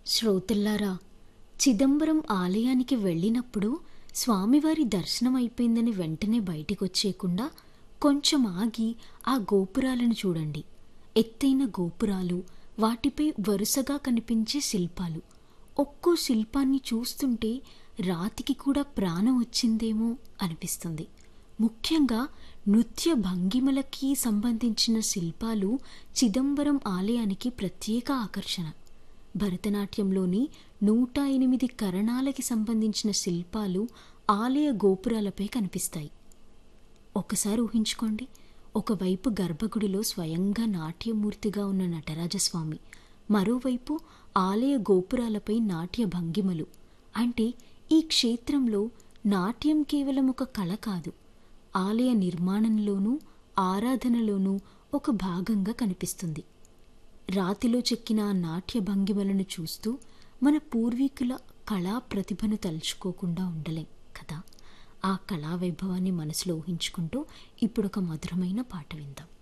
శ్రోతల్లారా చిదంబరం ఆలయానికి వెళ్ళినప్పుడు స్వామివారి దర్శనం అయిపోయిందని వెంటనే బయటికొచ్చేయకుండా కొంచెం ఆగి ఆ గోపురాలను చూడండి ఎత్తైన గోపురాలు వాటిపై వరుసగా కనిపించే శిల్పాలు ఒక్కో శిల్పాన్ని చూస్తుంటే రాతికి కూడా ప్రాణం వచ్చిందేమో అనిపిస్తుంది ముఖ్యంగా నృత్య భంగిమలకి సంబంధించిన శిల్పాలు చిదంబరం ఆలయానికి ప్రత్యేక ఆకర్షణ భరతనాట్యంలోని నూట ఎనిమిది కరణాలకి సంబంధించిన శిల్పాలు ఆలయ గోపురాలపై కనిపిస్తాయి ఒకసారి ఊహించుకోండి ఒకవైపు గర్భగుడిలో స్వయంగా నాట్యమూర్తిగా ఉన్న నటరాజస్వామి మరోవైపు ఆలయ గోపురాలపై నాట్య భంగిమలు అంటే ఈ క్షేత్రంలో నాట్యం కేవలం ఒక కళ కాదు ఆలయ నిర్మాణంలోనూ ఆరాధనలోనూ ఒక భాగంగా కనిపిస్తుంది రాతిలో చెక్కిన ఆ నాట్య భంగిమలను చూస్తూ మన పూర్వీకుల కళా ప్రతిభను తలుచుకోకుండా ఉండలేం కదా ఆ కళా వైభవాన్ని మనసులో ఊహించుకుంటూ ఇప్పుడు ఒక మధురమైన పాట విందాం